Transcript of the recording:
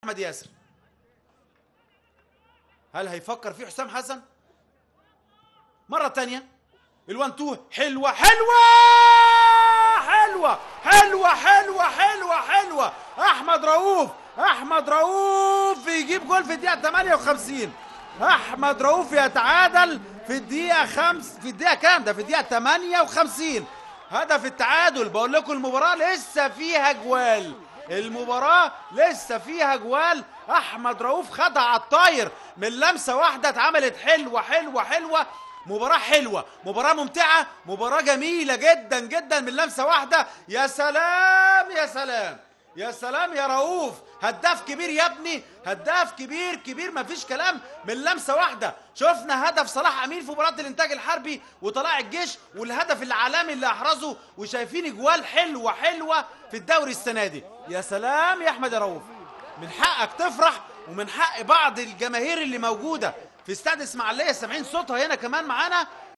احمد ياسر هل هيفكر فيه حسام حسن مرة تانية الوان تو حلوة حلوة حلوة حلوة حلوة حلوة حلوة أحمد رؤوف أحمد رؤوف يجيب جول في الدقيقة 58 أحمد رؤوف يتعادل في الدقيقة خمس في الدقيقة كام ده في الدقيقة 58 هدف التعادل بقول لكم المباراة لسه فيها جوال المباراة لسه فيها جوال أحمد رؤوف خدها على الطاير من لمسة واحدة اتعملت حلوة حلوة حلوة مباراة حلوة مباراة ممتعة مباراة جميلة جدا جدا من لمسة واحدة يا سلام يا سلام يا سلام يا رؤوف هداف كبير يا ابني هداف كبير كبير مفيش كلام من لمسه واحده شفنا هدف صلاح امين في مباراه الانتاج الحربي وطلائع الجيش والهدف العالمي اللي احرزه وشايفين اجوال حلوه حلوه في الدوري السنه دي يا سلام يا احمد يا رؤوف من حقك تفرح ومن حق بعض الجماهير اللي موجوده في استاد اسماعيليه سامعين صوتها هنا كمان معانا